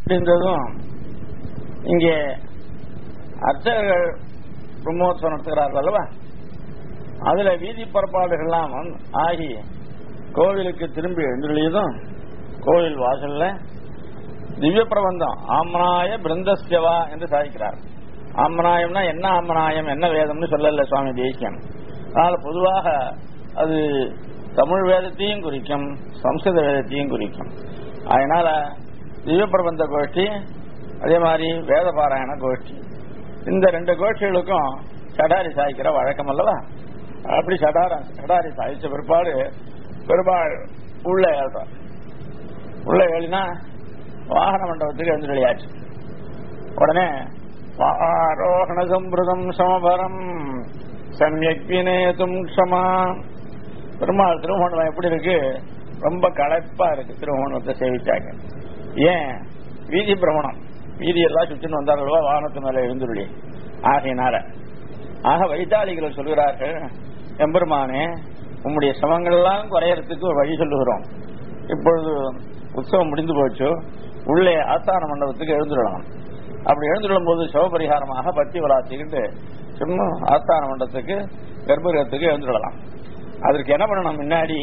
முடிந்ததும் இங்கே அர்ச்சகர்கள் பிரம்மோத்சவம் நடத்துகிறார்கள் அல்லவா அதுல வீதி புறப்பாடுகள்லாம் வந்து- ஆகி கோவிலுக்கு திரும்பி எழுந்துள்ளதும் கோவில் வாசல்ல திவ்ய பிரபந்தம் ஆமனாய பிருந்தஸ்யவா என்று சாதிக்கிறார் ஆமனாயம்னா என்ன ஆமனாயம் என்ன வேதம்னு சொல்லல சுவாமி தேசியம் அதனால பொதுவாக அது தமிழ் வேதத்தையும் குறிக்கும் சம்ஸ்கிருத வேதத்தையும் குறிக்கும் அதனால திவ்ய பிரபந்த கோஷ்டி அதே மாதிரி வேத பாராயண கோஷ்டி இந்த ரெண்டு கோஷ்டிகளுக்கும் சடாரி சாய்க்கிற வழக்கம் அல்லவா அப்படி சடார சடாரி சாய்ச்ச பிற்பாடு பெருமாள் உள்ள ஏழ்றார் உள்ள ஏழினா வாகன மண்டபத்துக்கு எழுந்துள்ளியாச்சு உடனே ஆரோகண சம்பிரதம் சமபரம் சமயக் வினேதும் க்ஷமா பெருமாள் திருமணம் எப்படி இருக்கு ரொம்ப களைப்பா இருக்கு திருமணத்தை சேவிச்சாங்க ஏன் வீதி பிரமணம் வீதி எல்லாம் சுற்றின்னு வந்தார்களோ வாகனத்து மேல எழுந்துள்ளி ஆகையினால ஆக வைத்தாளிகள் சொல்கிறார்கள் எம்பெருமானே உம்முடைய சமங்கள் எல்லாம் குறையறதுக்கு ஒரு வழி சொல்லுகிறோம் இப்பொழுது உற்சவம் முடிந்து போச்சு உள்ளே ஆஸ்தான மண்டபத்துக்கு எழுந்துடலாம் அப்படி எழுந்துடும் போது சிவபரிகாரமாக பத்தி விளாத்திக்கிட்டு சும்மா ஆஸ்தான மண்டபத்துக்கு கர்ப்பகிரகத்துக்கு எழுந்துடலாம் அதற்கு என்ன பண்ணணும் முன்னாடி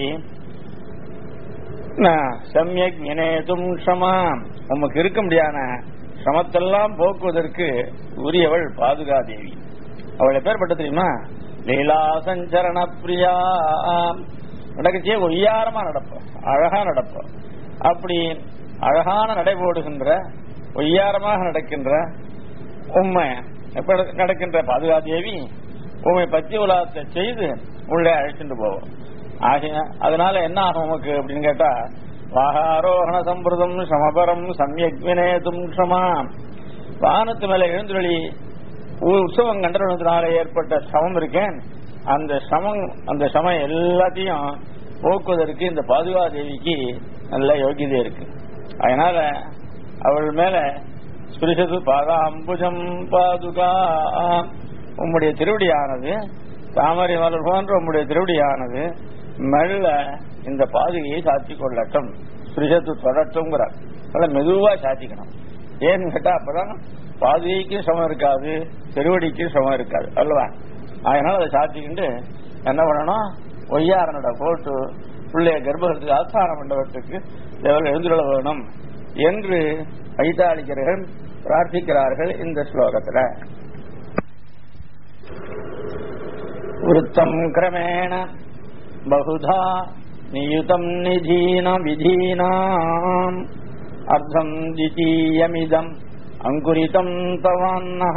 ந- சம்யக் வினேதும் க்ஷமா உமக்கு இருக்க முடியாத சிரமத்தெல்லாம் போக்குவதற்கு உரியவள் பாதுகா தேவி அவள் எப்பேற்பட்ட தெரியுமா லீலா சஞ்சரண பிரியா நடக்கச்சே ஒய்யாரமா நடப்போம் அழகா நடப்போம் அப்படி அழகான நடை போடுகின்ற ஒய்யாரமாக நடக்கின்ற உண்மை எப்ப நடக்கின்ற பாதுகா தேவி உண்மை பத்தி உலகத்தை செய்து உள்ளே அழைச்சிட்டு போவோம் ஆகிய அதனால என்ன ஆகும் உமக்கு அப்படின்னு கேட்டா வாகாரோகண சம்பிரதம் சமபரம் சமயக் வினேதும் க்ஷமா வானத்து மேல எழுந்துள்ளி உற்சவம் கண்டனத்தினால ஏற்பட்ட சமம் இருக்கேன் அந்த சமம் அந்த சமம் எல்லாத்தையும் போக்குவதற்கு இந்த பாதுகா தேவிக்கு நல்ல யோகியதை இருக்கு அதனால அவள் மேல ஸ்பிருஷது பாதா அம்புஜம் பாதுகா உம்முடைய திருவடியானது தாமரை மலர் போன்ற உம்முடைய திருவடியானது மெல்ல இந்த பாதுகையை சாத்தி கொள்ளட்டும் ஸ்பிருஷத்து தொடட்டும்ங்கிறார் நல்ல மெதுவா சாத்திக்கணும் ஏன்னு கேட்டா அப்பதான் பாதுகைக்கும் சமம் இருக்காது திருவடிக்கும் சமம் இருக்காது அல்லவா அதனால அதை சாத்திக்கிட்டு என்ன பண்ணணும் ஒய்யாரனோட போட்டு பிள்ளைய கர்ப்பகத்துக்கு ஆஸ்தான மண்டபத்துக்கு தேவர்கள் எழுந்துள்ள வேணும் என்று வைத்தாளிக்கர்கள் பிரார்த்திக்கிறார்கள் இந்த ஸ்லோகத்துல वृत्तम् क्रमेण बहुधा नियुतम् निधीन विधीनाम् अर्धम् द्वितीयमिदम् अङ्कुरितम् तवान्नः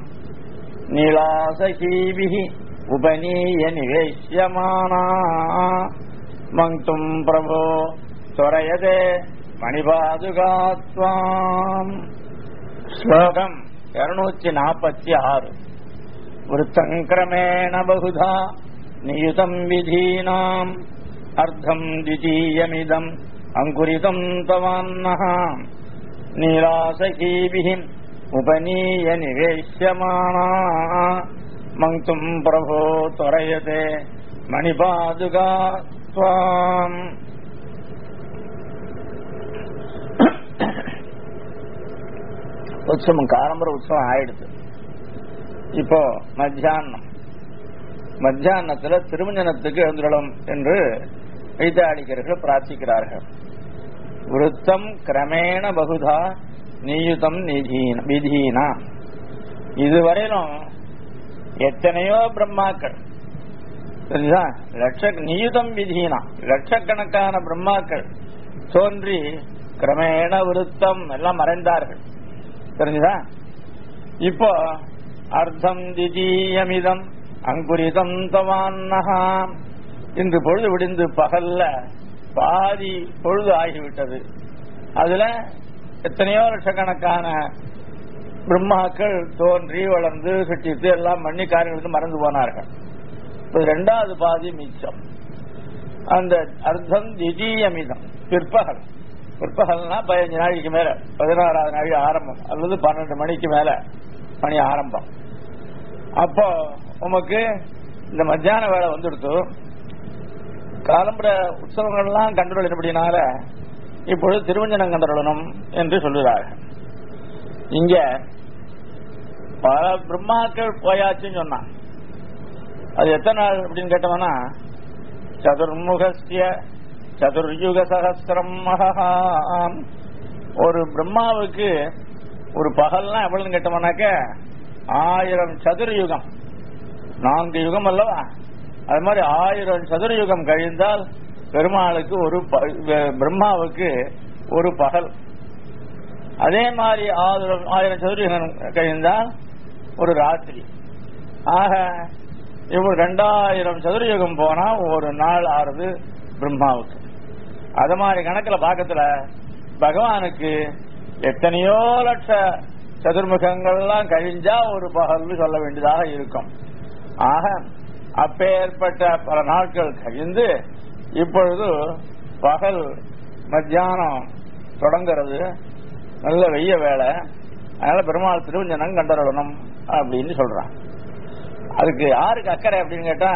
नीलासखीभिः उपनीय निवेश्यमाना मङ्क्तुम् प्रभो त्वरयते मणिपादुका त्वाम् श्लोकम् இருநூத்தி நாற்பத்தி ஆறு वृत्तङ्क्रमेण बहुधा नियुतम् विधीनाम् अर्धम् द्वितीयमिदम् अङ्कुरितम् तवान्नः नीलासखीभिः उपनीय निवेश्यमाना मङ्क्तुम् प्रभो त्वरयते मणिपादुका त्वाम् உற்சவம் காரம்பர உற்சவம் ஆயிடுது இப்போ மத்தியானம் மத்தியானத்துல திருமஞ்சனத்துக்கு எழுந்துள்ளோம் என்று வைத்தாளிகர்கள் பிரார்த்திக்கிறார்கள் விருத்தம் கிரமேண பகுதா நியுதம் நிதீன விதீனா இதுவரையிலும் எத்தனையோ பிரம்மாக்கள் தெரியுதா லட்ச நியுதம் விதீனா லட்சக்கணக்கான பிரம்மாக்கள் தோன்றி கிரமேண விருத்தம் எல்லாம் மறைந்தார்கள் தெரிஞ்சுதா இப்போ அர்த்தம் திதீயமிதம் அங்குரிதம் தவான்னஹா இன்று பொழுது விடிந்து பகல்ல பாதி பொழுது ஆகிவிட்டது அதுல எத்தனையோ லட்சக்கணக்கான பிரம்மாக்கள் தோன்றி வளர்ந்து சுட்டித்து எல்லாம் மண்ணி காரியங்களுக்கு மறந்து போனார்கள் இப்ப இரண்டாவது பாதி மிச்சம் அந்த அர்த்தம் திதீயமிதம் பிற்பகல் பிற்பகல்னா பதினஞ்சு நாளைக்கு மேல பதினாறாவது நாள் ஆரம்பம் அல்லது பன்னெண்டு மணிக்கு மேல மணி ஆரம்பம் அப்போ உமக்கு இந்த மத்தியான வேலை வந்துடுத்து காலம்புற உற்சவங்கள்லாம் கண்டுள்ளபடினால இப்பொழுது திருவஞ்சனம் கண்டுள்ளணும் என்று சொல்லுகிறார்கள் இங்க பல பிரம்மாக்கள் போயாச்சுன்னு சொன்னான் அது எத்தனை நாள் அப்படின்னு கேட்டவனா சதுர்முகஸ்ய சதுர்யுக சகசிரம் மகாம் ஒரு பிரம்மாவுக்கு ஒரு பகல்னா எவ்வளவுன்னு கேட்டோம்னாக்க ஆயிரம் சதுர்யுகம் நான்கு யுகம் அல்லவா அது மாதிரி ஆயிரம் சதுர்யுகம் கழிந்தால் பெருமாளுக்கு ஒரு ப- பிரம்மாவுக்கு ஒரு பகல் அதே மாதிரி ஆயிரம் ஆயிரம் சதுரயுகம் கழிந்தால் ஒரு ராத்திரி ஆக இப்போ ரெண்டாயிரம் சதுரயுகம் போனா ஒரு நாள் ஆறுது பிரம்மாவுக்கு அது மாதிரி கணக்குல பாக்கத்துல பகவானுக்கு எத்தனையோ லட்ச சதுர்முகங்கள்லாம் கழிஞ்சா ஒரு பகல்னு சொல்ல வேண்டியதாக இருக்கும் ஆக அப்பேற்பட்ட பல நாட்கள் கழிந்து இப்பொழுது பகல் மத்தியானம் தொடங்குறது நல்ல வெய்ய வேலை அதனால பெருமாள் திருவஞ்சனம் கண்டறணும் அப்படின்னு சொல்றான் அதுக்கு யாருக்கு அக்கறை அப்படின்னு கேட்டா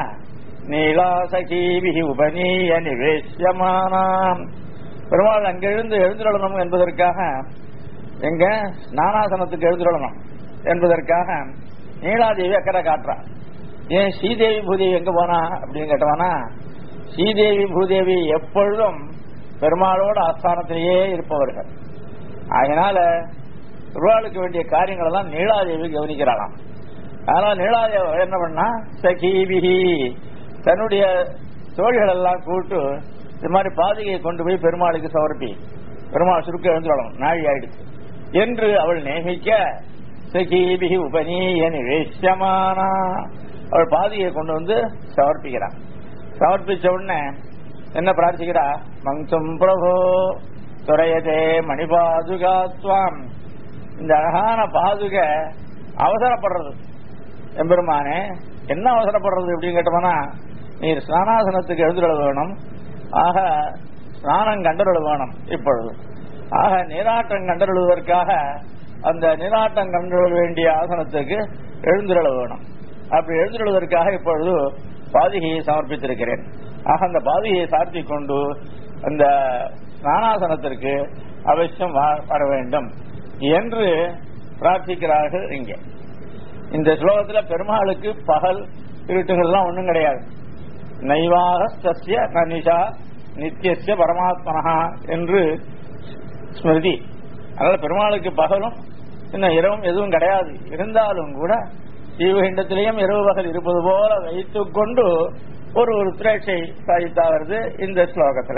நீலாசகீபிகி உபநீய நிவேசியமானாம் பெருமாள் அங்க எழுந்து எழுந்துடணும் என்பதற்காக எங்க ஸ்நானாசனத்துக்கு எழுந்துடணும் என்பதற்காக நீலாதேவி அக்கறை காட்டுறான் ஏன் ஸ்ரீதேவி பூதேவி எங்க போனா அப்படின்னு கேட்டவானா ஸ்ரீதேவி பூதேவி எப்பொழுதும் பெருமாளோட ஆஸ்தானத்திலேயே இருப்பவர்கள் அதனால பெருமாளுக்கு வேண்டிய காரியங்கள் எல்லாம் நீலாதேவி கவனிக்கிறாளாம் அதனால நீலாதேவி என்ன பண்ணா சகீபிகி தன்னுடைய தோழிகள் எல்லாம் கூட்டு இது மாதிரி பாதிகையை கொண்டு போய் பெருமாளுக்கு சமர்ப்பி பெருமாள் சுருக்க எழுந்துடணும் நாழி ஆயிடுச்சு என்று அவள் நியமிக்க சகீபிகி உபநீய நிவேசியமானா அவள் பாதிகையை கொண்டு வந்து சமர்ப்பிக்கிறான் சமர்ப்பிச்ச உடனே என்ன பிரார்த்திக்கிறா மங்சும் பிரபோ துறையதே மணிபாதுகாத்வாம் இந்த அழகான பாதுக அவசரப்படுறது எம்பெருமானே என்ன அவசரப்படுறது அப்படின்னு கேட்டோம்னா நீர் ஸ்நானாசனத்துக்கு எழுந்துட வேணும் ஆக ஸ்நானம் கண்டருள வேணும் இப்பொழுது ஆக நீராட்டம் கண்டருளுவதற்காக அந்த நீராட்டம் கண்டருள வேண்டிய ஆசனத்துக்கு எழுந்துருள வேணும் அப்படி எழுந்துருவதற்காக இப்பொழுது பாதிகையை சமர்ப்பித்திருக்கிறேன் ஆக அந்த பாதிகையை சார்த்தி கொண்டு அந்த ஸ்நானாசனத்திற்கு அவசியம் வா- வர வேண்டும் என்று பிரார்த்திக்கிறார்கள் இங்கே இந்த ஸ்லோகத்துல பெருமாளுக்கு பகல் இருட்டுகள்லாம் ஒண்ணும் கிடையாது நைவாக சசிய நனிஷா நித்தியசிய பரமாத்மனஹா என்று ஸ்மிருதி அதனால பெருமாளுக்கு பகலும் இன்னும் இரவும் எதுவும் கிடையாது இருந்தாலும் கூட ஸ்ரீவைண்டத்திலேயும் இரவு பகல் இருப்பது போல வைத்துக் கொண்டு ஒரு ஒரு திரேட்சை சாதித்தாவது இந்த ஸ்லோகத்துல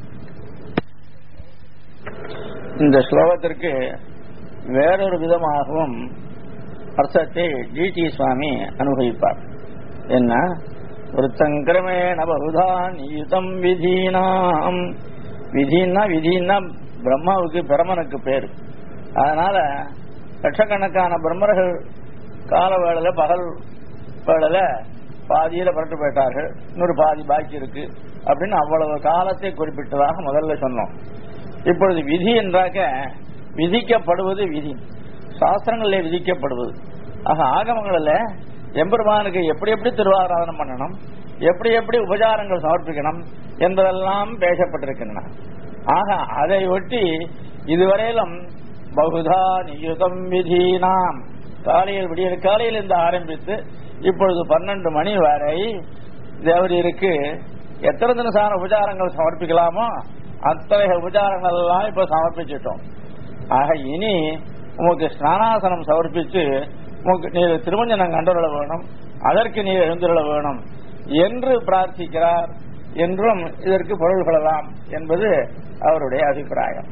இந்த ஸ்லோகத்திற்கு வேறொரு விதமாகவும் அர்த்தத்தை ஜிடி சுவாமி அனுபவிப்பார் என்ன ஒரு சங்கிரமேண பகுதா நியுதம் விதீனாம் விதின்னா விதின்னா பிரம்மாவுக்கு பிரமனுக்கு பேரு அதனால லட்சக்கணக்கான பிரம்மர்கள் கால வேளையில பகல் வேளையில பாதியில புரட்டு போயிட்டார்கள் இன்னொரு பாதி பாக்கி இருக்கு அப்படின்னு அவ்வளவு காலத்தை குறிப்பிட்டதாக முதல்ல சொன்னோம் இப்பொழுது விதி என்றாக்க விதிக்கப்படுவது விதி சாஸ்திரங்களிலே விதிக்கப்படுவது ஆக ஆகமங்களில் எம்பெருமானுக்கு எப்படி எப்படி திருவாராதனம் பண்ணணும் எப்படி எப்படி உபச்சாரங்கள் சமர்ப்பிக்கணும் என்பதெல்லாம் பேசப்பட்டிருக்கின்றன ஆக அதை ஒட்டி இதுவரையிலும் பகுதா நியுதம் விதீனாம் காலையில் விடியற் காலையில் இருந்து ஆரம்பித்து இப்பொழுது பன்னெண்டு மணி வரை தேவரீருக்கு எத்தனை தினசான உபச்சாரங்கள் சமர்ப்பிக்கலாமோ அத்தகைய உபச்சாரங்கள் எல்லாம் இப்ப சமர்ப்பிச்சிட்டோம் ஆக இனி உமக்கு ஸ்நானாசனம் சமர்ப்பிச்சு உமக்கு நீர் திருமஞ்சனம் கண்டுள்ள வேணும் அதற்கு நீர் எழுந்துள்ள வேணும் என்று பிரார்த்திக்கிறார் என்றும் இதற்கு பொருள் கொள்ளலாம் என்பது அவருடைய அபிப்பிராயம்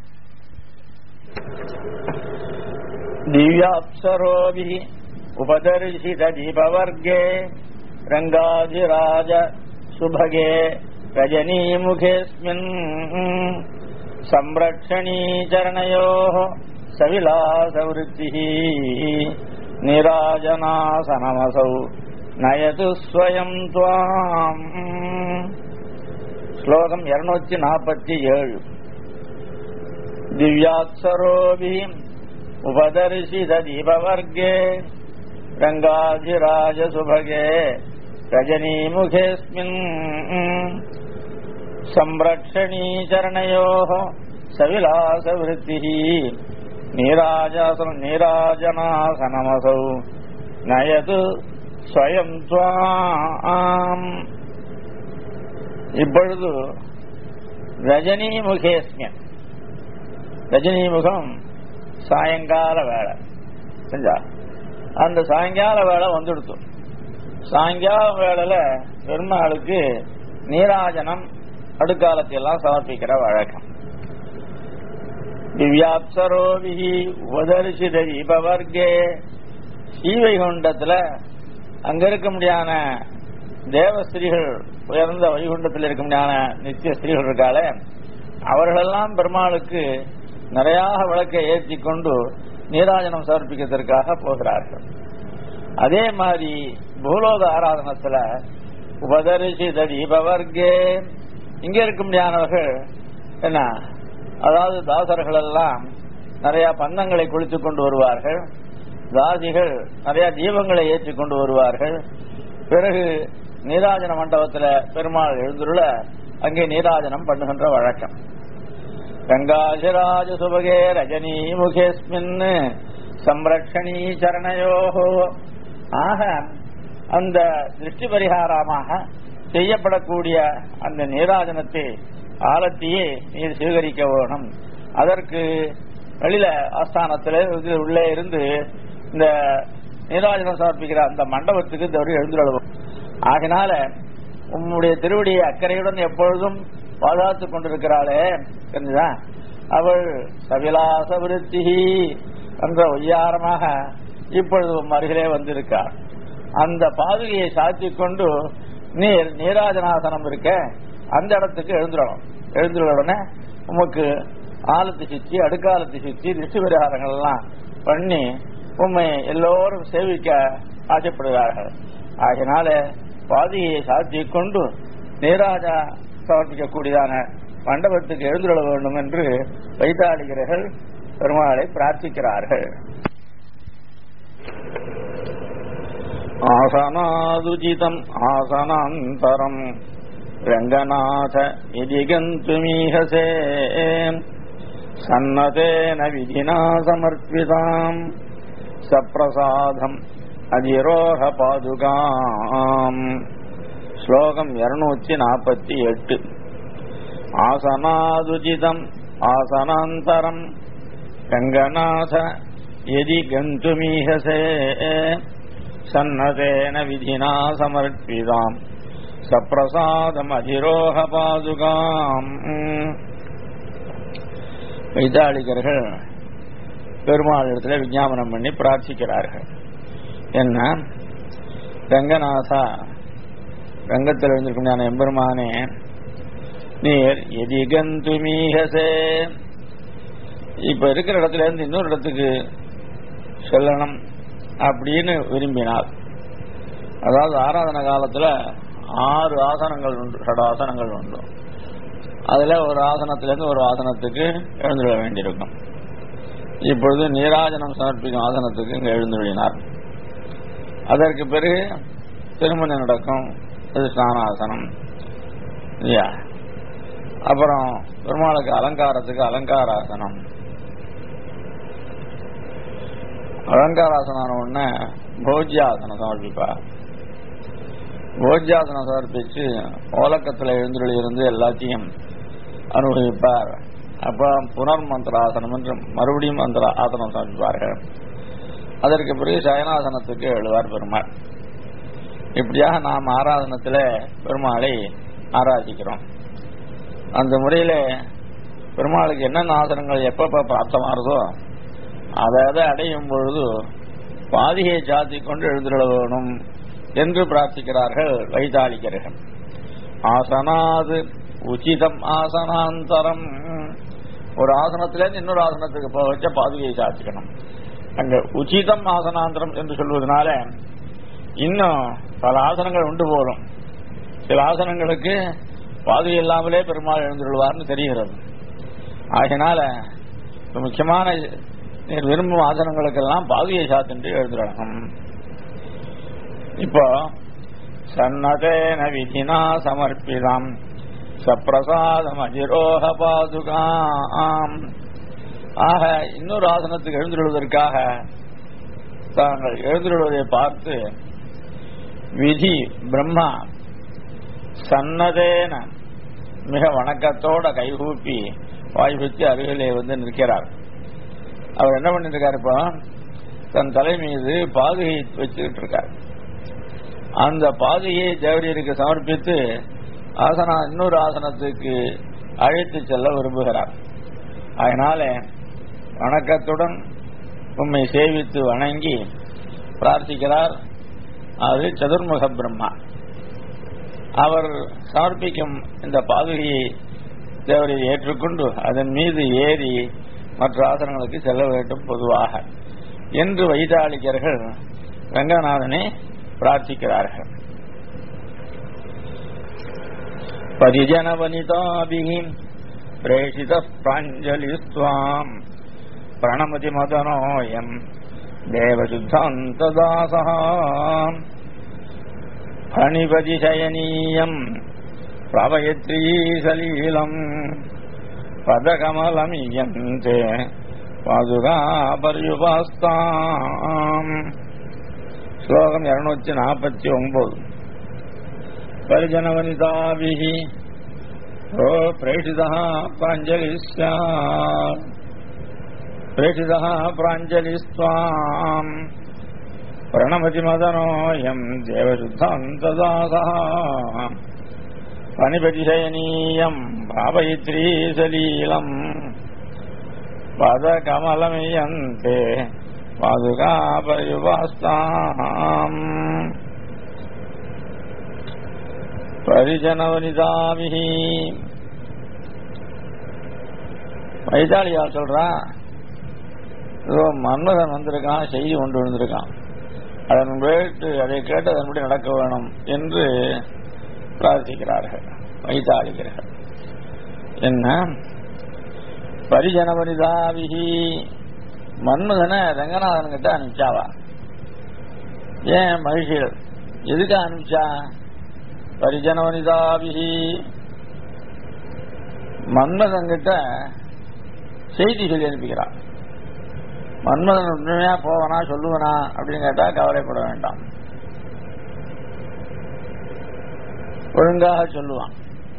திவ்யாப்சரோபி உபதர்சித தீபவர்கே ரங்காதிராஜ சுபகே ரஜனீமுகேஸ்மின் संरक्षणीचरणयोः सविलासवृत्तिः निराजनासनमसौ नयतु स्वयं त्वाम् श्लोकम् இருநூத்தி நாற்பத்தி ஏழு दिव्यात्सरोभिः उपदर्शितदीपवर्गे रङ्गाधिराजसुभगे रजनीमुखेऽस्मिन् संरक्षणीचरणयोः सविलासवृत्तिः நீராஜாசனம் நீராஜனாசனமசௌ நயது ஸ்வயம் துவாம் இப்பொழுது ரஜினி முகேஸ்மியன் ரஜினி முகம் சாயங்கால வேலை செஞ்சா அந்த சாயங்கால வேலை வந்துடுத்து சாயங்கால வேளையில பெருமாளுக்கு நீராஜனம் அடுக்காலத்தை எல்லாம் சமர்ப்பிக்கிற வழக்கம் திவ்யாப்சரோபிகி உபதரிசித தீபவர்க்கே ஸ்ரீவைகுண்டத்துல அங்க இருக்க முடியாத தேவ ஸ்திரீகள் உயர்ந்த வைகுண்டத்தில் இருக்க முடியாத நித்திய ஸ்திரீகள் இருக்காளே அவர்களெல்லாம் பெருமாளுக்கு நிறைய விளக்கை ஏற்றி கொண்டு நீராஜனம் சமர்ப்பிக்கிறதுக்காக போகிறார்கள் அதே மாதிரி பூலோக ஆராதனத்துல உபதரிசித தீபவர்க்கே இங்க இருக்க முடியாதவர்கள் என்ன அதாவது தாசர்கள் எல்லாம் நிறைய பந்தங்களை குளித்துக் கொண்டு வருவார்கள் தாசிகள் நிறைய தீபங்களை ஏற்றி கொண்டு வருவார்கள் பிறகு நீராஜன மண்டபத்தில் பெருமாள் எழுந்துள்ள அங்கே நீராஜனம் பண்ணுகின்ற வழக்கம் கங்காசிராஜ சுபகே ரஜினி முகேஸ்மின் சம்ரக்ஷணி சரணயோகோ ஆக அந்த திருஷ்டி பரிகாரமாக செய்யப்படக்கூடிய அந்த நீராஜனத்தை ஆலத்தியே நீர் சுவீகரிக்க வேணும் அதற்கு வெளியில ஆஸ்தானத்தில் உள்ளே இருந்து இந்த நீராஜனம் சமர்ப்பிக்கிற அந்த மண்டபத்துக்கு தவறி எழுந்துள்ளவும் ஆகினால உம்முடைய திருவடியை அக்கறையுடன் எப்பொழுதும் பாதுகாத்துக் கொண்டிருக்கிறாளே தெரிஞ்சுதா அவள் சவிலாச விருத்தி என்ற ஒய்யாரமாக இப்பொழுது உம் அருகிலே வந்திருக்கார் அந்த பாதுகையை சாத்திக் கொண்டு நீர் நீராஜனாசனம் இருக்க அந்த இடத்துக்கு எழுந்துடணும் எழுந்துள்ள உடனே உமக்கு ஆலத்து சுற்றி அடுக்காலத்து சுற்றி திருஷ்டி பரிகாரங்கள் எல்லாம் பண்ணி உண்மை எல்லோரும் சேவிக்க ஆசைப்படுகிறார்கள் ஆகினால பாதியை சாத்தி கொண்டு நீராஜா சமர்ப்பிக்கக்கூடியதான மண்டபத்துக்கு எழுந்துள்ள வேண்டும் என்று வைத்தாளிகர்கள் பெருமாளை பிரார்த்திக்கிறார்கள் ஆசனாதுஜிதம் ஆசனாந்தரம் ரங்கநாத இதி கந்துமீஹசே சன்னதேன விதினா சமர்ப்பிதாம் சப்பிரசாதம் அதிரோக பாதுகாம் ஸ்லோகம் இருநூத்தி நாற்பத்தி எட்டு ஆசனாதுஜிதம் ஆசனாந்தரம் ரங்கநாத எதி கந்துமீஹசே சன்னதேன விதினா சமர்ப்பிதாம் சப்பிரசாதம் அதிரோக பாதுகாம் வைத்தாளிகர்கள் பெருமாள் இடத்துல விஞ்ஞாபனம் பண்ணி பிரார்த்திக்கிறார்கள் என்ன ரங்கநாதா ரங்கத்தில் எழுந்திருக்கும் எம்பெருமானே நீர் எதிகந்து மீகசே இப்ப இருக்கிற இடத்துல இருந்து இன்னொரு இடத்துக்கு செல்லணும் அப்படின்னு விரும்பினார் அதாவது ஆராதன காலத்துல ஆறு ஆசனங்கள் உண்டு ஷட ஆசனங்கள் உண்டு அதுல ஒரு ஆசனத்திலிருந்து ஒரு ஆசனத்துக்கு எழுந்துள்ள வேண்டியிருக்கும் இப்பொழுது நீராஜனம் சமர்ப்பிக்கும் ஆசனத்துக்கு இங்க எழுந்துள்ளினார் அதற்கு பிறகு திருமணி நடக்கும் அது ஸ்நானாசனம் இல்லையா அப்புறம் பெருமாளுக்கு அலங்காரத்துக்கு அலங்காராசனம் அலங்காராசனம் உடனே போஜ்யாசனம் சமர்ப்பிப்பார் போஜ்யாசனம் சமர்ப்பிச்சு ஓலக்கத்தில் எழுந்துள்ள இருந்து எல்லாத்தையும் அனுபவிப்பார் அப்புறம் புனர் மந்திராசனம் என்று மறுபடியும் மந்திர ஆசனம் சமர்ப்பிப்பார்கள் அதற்கு பிறகு சயனாசனத்துக்கு எழுவார் பெருமாள் இப்படியாக நாம் ஆராதனத்தில் பெருமாளை ஆராதிக்கிறோம் அந்த முறையில பெருமாளுக்கு என்னென்ன ஆசனங்கள் எப்பப்ப பிராப்தமாறுதோ அதை அதை அடையும் பொழுது பாதிகையை சாத்தி கொண்டு எழுந்துள்ள வேணும் என்று பிரார்த்திக்கிறார்கள் வைத்தாளிக்கர்கள் ஆசனாது உச்சிதம் ஆசனாந்தரம் ஒரு ஆசனத்திலேருந்து இன்னொரு ஆசனத்துக்கு போக வச்ச பாதுகையை சாத்திக்கணும் அங்க உச்சிதம் ஆசனாந்தரம் என்று சொல்வதனால இன்னும் பல ஆசனங்கள் உண்டு போலும் சில ஆசனங்களுக்கு பாதுகை இல்லாமலே பெருமாள் எழுந்துள்ளார்னு தெரிகிறது ஆகினால முக்கியமான நீர் விரும்பும் ஆசனங்களுக்கெல்லாம் பாதுகை சாத்தின்று எழுந்துடணும் இப்போ சன்னதேன விதினா சமர்ப்பிதம் சப்பிரசாதம் அஜிரோக பாதுகாம் ஆக இன்னொரு ஆசனத்துக்கு எழுந்துள்ளதற்காக தாங்கள் எழுந்துள்ளதை பார்த்து விதி பிரம்மா சன்னதேன மிக வணக்கத்தோட கைகூப்பி வாய்ப்பித்து அருகிலே வந்து நிற்கிறார் அவர் என்ன பண்ணிட்டு இருக்காரு இப்போ தன் தலை மீது பாதுகை வச்சுக்கிட்டு இருக்கார் அந்த பாதுகையை தேவரியருக்கு சமர்ப்பித்து ஆசனா இன்னொரு ஆசனத்துக்கு அழைத்து செல்ல விரும்புகிறார் அதனால வணக்கத்துடன் உம்மை சேவித்து வணங்கி பிரார்த்திக்கிறார் அது சதுர்முக பிரம்மா அவர் சமர்ப்பிக்கும் இந்த பாதுகையை தேவரை ஏற்றுக்கொண்டு அதன் மீது ஏறி மற்ற ஆசனங்களுக்கு செல்ல வேண்டும் பொதுவாக என்று வைதாளிகர்கள் ரங்கநாதனை பிரார்த்திக்கிறார்கள் परिजनवनिताभिः प्रेषितः प्राञ्जलिस्त्वाम् प्रणमति मदनोऽयम् देवशुद्धान्तदासः फणिपतिशयनीयम् प्लवयत्री सलीलम् पदकमलमीयन्ते पादुका पर्युपास्ताम् श्लोकम् இருநூத்தி நாற்பத்தி ஒன்பது परिजनवनिताभिः ओ प्रेषितः प्राञ्जलिश्च प्रेषितः प्राञ्जलिस्त्वाम् प्रणमति मदनोऽयम् देवशुद्धान्तदासः पनिपतिशयनीयम् भावयित्री सलीलम् पदकमलमियन्ते पादुका पर्युपास्ताम् பரிஜனவனிதாமிகி வைதாளியா சொல்றான் இதோ மன்மதன் வந்திருக்கான் செய்தி கொண்டு வந்திருக்கான் அதன் கேட்டு அதை கேட்டு அதன்படி நடக்க வேணும் என்று பிரார்த்திக்கிறார்கள் வைத்தாளிகர்கள் என்ன பரிஜனவனிதாவிகி மன்மதனை ரங்கநாதன் கிட்ட அனுப்பிச்சாவா ஏன் மகிழ்ச்சிகள் எதுக்கு அனுப்பிச்சா பரிஜனவனிதாபிகி மன்மதன் கிட்ட செய்தி சொல்லி அனுப்புகிறான் மன்மதன் உண்மையா போவனா சொல்லுவனா அப்படின்னு கேட்டா கவலைப்பட வேண்டாம் ஒழுங்காக சொல்லுவான்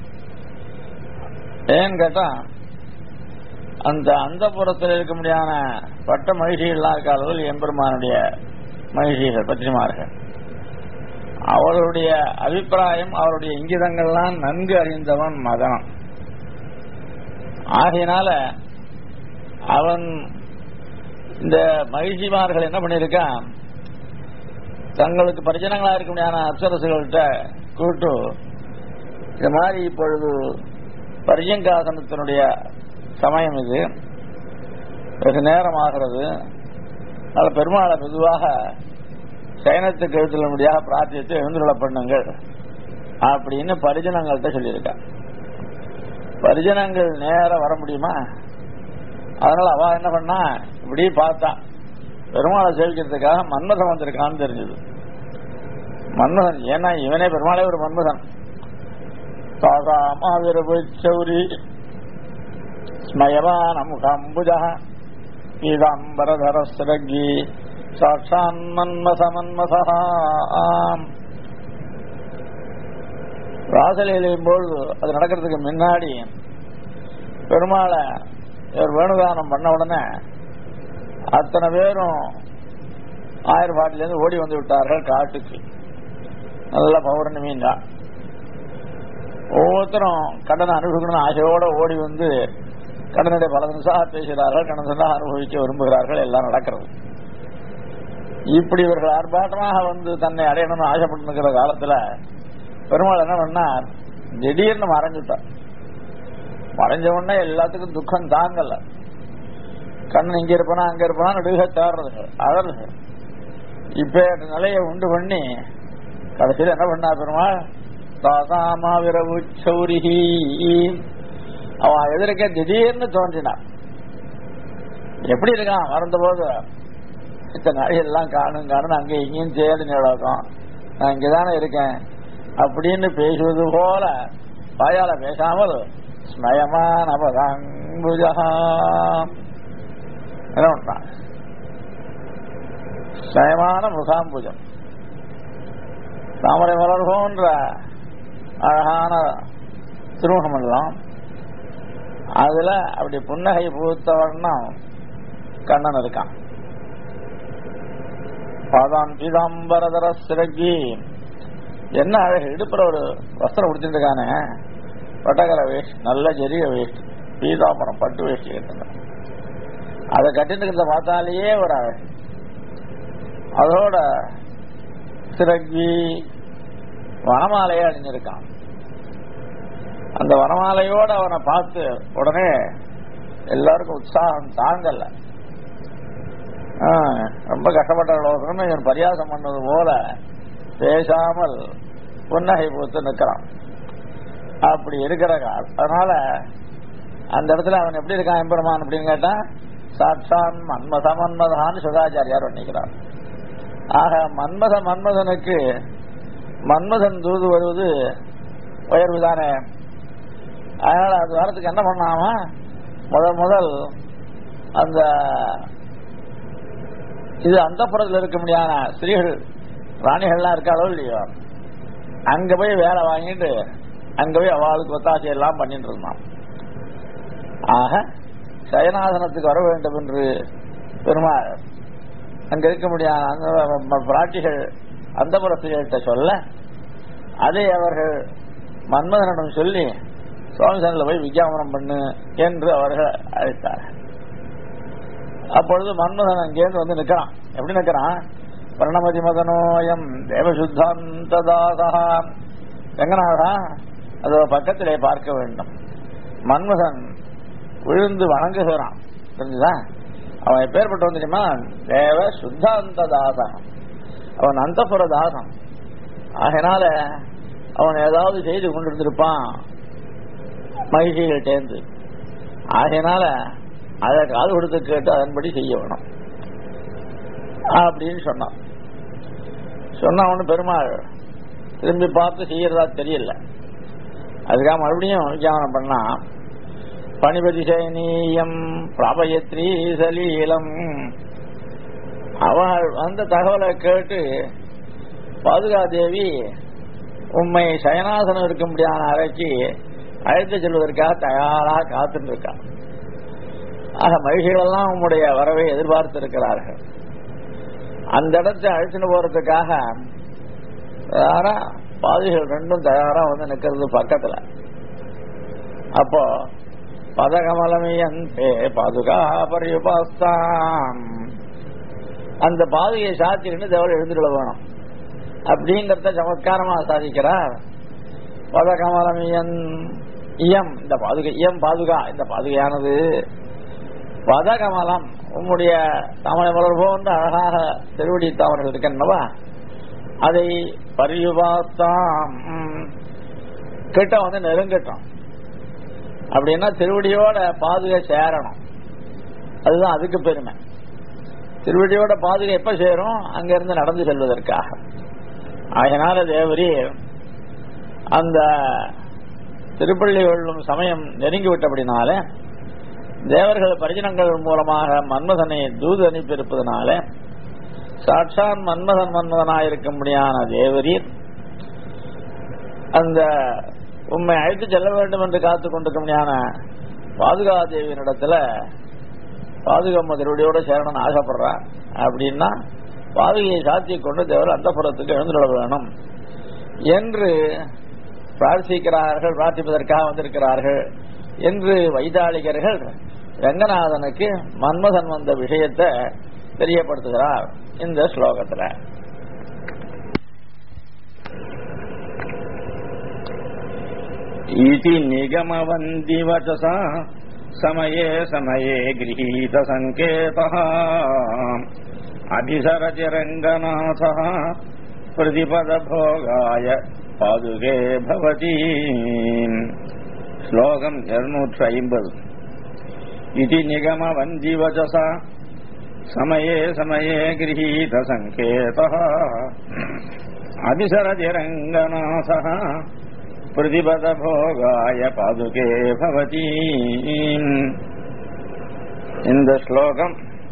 ஏன்னு கேட்டா அந்த அந்த புறத்தில் இருக்க முடியாத பட்ட மகிழ்ச்சிகள்லாம் இருக்கார்கள் எம்பெருமானுடைய மகிழ்ச்சிகள் பத்திரிமார்கள் அவர்களுடைய அபிப்பிராயம் அவருடைய இங்கிதங்கள்லாம் நன்கு அறிந்தவன் மதனம் ஆகையினால அவன் இந்த மகிழ்ச்சிமார்கள் என்ன பண்ணியிருக்கான் தங்களுக்கு பரிஜனங்களா இருக்க முடியாத அப்சரசுகள்கிட்ட கூட்டு இந்த மாதிரி இப்பொழுது பரியங்காசனத்தினுடைய சமயம் இது வெகு நேரம் ஆகிறது அதில் பெருமாளை மெதுவாக சயனத்துக்கு எழுத்துல முடியாத பிரார்த்தித்து எழுந்துள்ள பண்ணுங்கள் அப்படின்னு பரிஜனங்கள்கிட்ட சொல்லியிருக்கான் பரிஜனங்கள் நேரம் வர முடியுமா அதனால அவ என்ன பண்ணா இப்படி பார்த்தான் பெருமாளை சேவிக்கிறதுக்காக மன்மதன் வந்திருக்கான்னு தெரிஞ்சது மன்மதன் ஏன்னா இவனே பெருமாளே ஒரு மன்மதன் சௌரி ஸ்மயமான முகம்புஜ பீதாம்பரதரஸ்ரகி சாட்சான் மன்மச மன்மசா ராசலீலையும் பொழுது அது நடக்கிறதுக்கு முன்னாடி பெருமாளை இவர் வேணுகானம் பண்ண உடனே அத்தனை பேரும் ஆயிரப்பாட்டிலேருந்து ஓடி வந்து விட்டார்கள் காட்டுக்கு நல்ல பௌர்ணமியும் தான் ஒவ்வொருத்தரும் கடனை அனுபவிக்கணும்னு ஆசையோட ஓடி வந்து கடனுடைய பல நிமிஷம் பேசுகிறார்கள் கடன் அனுபவிக்க விரும்புகிறார்கள் எல்லாம் நடக்கிறது இப்படி இவர்கள் ஆர்ப்பாட்டமாக வந்து தன்னை அடையணும்னு ஆசைப்பட்டு காலத்துல பெருமாள் என்ன பண்ணார் திடீர்னு மறைஞ்சுட்டார் மறைஞ்ச உடனே எல்லாத்துக்கும் துக்கம் தாங்கல கண்ணன் இங்க இருப்பனா அங்க இருப்பனா நடுக தேடுறது அழறது இப்ப நிலையை உண்டு பண்ணி கடைசியில் என்ன பண்ணா பெருமாள் தாசாமாவிரவு சௌரிஹி அவன் எதிர்க்க திடீர்னு தோன்றினான் எப்படி இருக்கான் மறந்த போது இத்தனை நாள் எல்லாம் காணும் காணும் அங்க இங்கேயும் தேடி நடக்கும் நான் இங்கதானே இருக்கேன் அப்படின்னு பேசுவது போல வாயால பேசாமல் ஸ்மயமான பதாங்குஜா என்ன பண்றான் சயமான முகாம்புஜம் தாமரை மலர் போன்ற அழகான திருமுகமெல்லாம் அதுல அப்படி புன்னகை பூத்தவண்ணம் கண்ணன் இருக்கான் பாதான் பீதாம்பரதர சிறகி என்ன அழகு இடுப்புற ஒரு வஸ்திரம் உடுத்திட்டு இருக்கானே பட்டகர வேஷ்டி நல்ல ஜெரிய வேஷ்டி பீதாம்பரம் பட்டு வேஷ்டி கட்டுங்க அதை கட்டிட்டு இருக்கிறத பார்த்தாலேயே ஒரு அழகு அதோட சிறகி வனமாலையை அணிஞ்சிருக்கான் அந்த வனமாலையோட அவனை பார்த்து உடனே எல்லாருக்கும் உற்சாகம் தாங்கல ஆ, ரொம்ப கஷ்டப்பட்டவர்களும் இவன் பரியாசம் பண்ணது போல பேசாமல் புன்னகை பூத்து நிற்கிறான் அப்படி இருக்கிற கால் அதனால அந்த இடத்துல அவன் எப்படி இருக்கான் எம்பெருமான் அப்படின்னு கேட்டா சாட்சான் மன்மத மன்மதான்னு சுதாச்சாரியார் வர்ணிக்கிறார் ஆக மன்மத மன்மதனுக்கு மன்மதன் தூது வருவது உயர்வு தானே அதனால அது வரத்துக்கு என்ன பண்ணாம முதல் முதல் அந்த இது அந்த புறத்தில் இருக்க முடியாத ஸ்திரீகள் ராணிகள்லாம் இருக்காளோ இல்லையோ அங்க போய் வேலை வாங்கிட்டு அங்க போய் அவளுக்கு ஒத்தாசை எல்லாம் பண்ணிட்டு இருந்தான் ஆக சயனாசனத்துக்கு வர வேண்டும் என்று பெருமாள் அங்க இருக்க முடியாத அந்த பிராட்டிகள் அந்த புறத்துகிட்ட சொல்ல அதை அவர்கள் மன்மதனிடம் சொல்லி சுவாமி சனில் போய் விஜயாபனம் பண்ணு என்று அவர்கள் அழைத்தார்கள் அப்பொழுது மன்மதன் அங்கேருந்து வந்து நிற்கிறான் எப்படி நிற்கிறான் பிரணமதி மதனோயம் தேவசுத்தாந்ததாசா ரங்கநாதா அது பக்கத்திலே பார்க்க வேண்டும் மன்மதன் விழுந்து வணங்குகிறான் தெரிஞ்சுதா அவன் எப்பேற்பட்டு வந்து தெரியுமா தேவ சுத்தாந்த தாசன் அவன் அந்தப்புற தாசன் ஆகையினால அவன் ஏதாவது செய்து கொண்டிருந்திருப்பான் மகிழ்ச்சிகள் சேர்ந்து ஆகையினால அதை காது கொடுத்து கேட்டு அதன்படி செய்ய வேணும் அப்படின்னு சொன்னான் சொன்ன அவனு பெருமாள் திரும்பி பார்த்து செய்யறதா தெரியல அதுக்காக மறுபடியும் விஜயானம் பண்ணா பணிபதி சைனீயம் பிராபயத்ரி சலீலம் அவள் அந்த தகவலை கேட்டு பாதுகா தேவி உண்மை சயனாசனம் இருக்க முடியாத அறைக்கு அழைத்து செல்வதற்காக தயாரா காத்துட்டு இருக்கா ஆக மகிழ்ச்சிகளெல்லாம் உம்முடைய வரவை எதிர்பார்த்திருக்கிறார்கள் அந்த இடத்தை அழைச்சிட்டு போறதுக்காக தயாரா பாதிகள் ரெண்டும் தயாரா வந்து நிக்கிறது பக்கத்துல அப்போ பதகமலமியந்தே பாதுகா பரியுபாஸ்தாம் அந்த பாதுகையை சாத்தின்னு தேவல் எழுந்துள்ள வேணும் அப்படிங்கறத சமத்காரமா சாதிக்கிறார் பதகமலமியன் இயம் இந்த பாதுகை இயம் பாதுகா இந்த பாதுகையானது பதகமலம் உம்முடைய தாமரை மலர் போன்ற அழகாக திருவடி தாமரை இருக்கின்றவா அதை பரியுபாஸ்தாம் கிட்ட வந்து நெருங்கட்டும் அப்படின்னா திருவடியோட பாதுகை சேரணும் அதுதான் அதுக்கு பெருமை திருவடியோட பாதுகை எப்ப சேரும் அங்கிருந்து நடந்து செல்வதற்காக அதனால தேவரி அந்த திருப்பள்ளி கொள்ளும் சமயம் நெருங்கி விட்டபடினால தேவர்கள் பரிஜனங்கள் மூலமாக மன்மதனை தூது அனுப்பியிருப்பதனால சாட்சான் மன்மதன் மன்மதனாயிருக்க முடியாத தேவரீர் அந்த உண்மை அழைத்து செல்ல வேண்டும் என்று காத்து கொண்டிருக்க முடியாத பாதுகா தேவியினிடத்துல பாதுகாம திருவடியோட சேரணும்னு ஆசைப்படுறான் அப்படின்னா பாதுகையை சாத்தியை கொண்டு தேவர் அந்த புறத்துக்கு எழுந்துள்ள வேணும் என்று பிரார்த்திக்கிறார்கள் பிரார்த்திப்பதற்காக வந்திருக்கிறார்கள் என்று வைதாளிகர்கள் ரங்கநாதனுக்கு மன்மதன் வந்த விஷயத்தை தெரியப்படுத்துகிறார் இந்த ஸ்லோகத்துல इति निगमवन्दिवचसा समये समये गृहीतसङ्केतः अभिसरति रङ्गनाथः प्रतिपदभोगाय पादुके भवति श्लोकम् இருநூற்று ஐம்பது इति निगमवन्दिवचसा समये समये गृहीतसङ्केतः अभिसरति रङ्गनाथः பிரதிபதபோகாய பாதுகே பவதி இந்த ஸ்லோகம்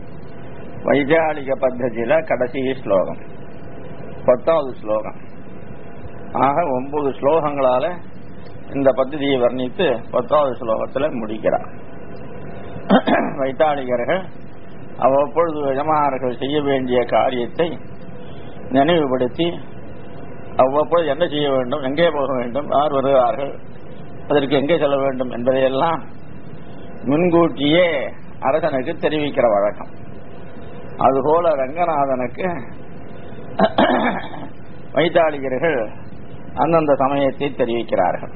வைஜாலிக பத்ததியில கடைசி ஸ்லோகம் பத்தாவது ஸ்லோகம் ஆக ஒன்பது ஸ்லோகங்களால இந்த பദ്ധதியை வர்ணித்து பத்தாவது ஸ்லோகத்தில் முடிக்கிறார் வைத்தாளிகர்கள் அவ்வப்பொழுது எஜமானர்கள் செய்ய வேண்டிய காரியத்தை நினைவுபடுத்தி அவ்வப்பொழுது என்ன செய்ய வேண்டும் எங்கே போக வேண்டும் யார் வருகிறார்கள் அதற்கு எங்கே செல்ல வேண்டும் என்பதையெல்லாம் முன்கூட்டியே அரசனுக்கு தெரிவிக்கிற வழக்கம் அதுபோல ரங்கநாதனுக்கு வைத்தாளிகர்கள் அந்தந்த சமயத்தை தெரிவிக்கிறார்கள்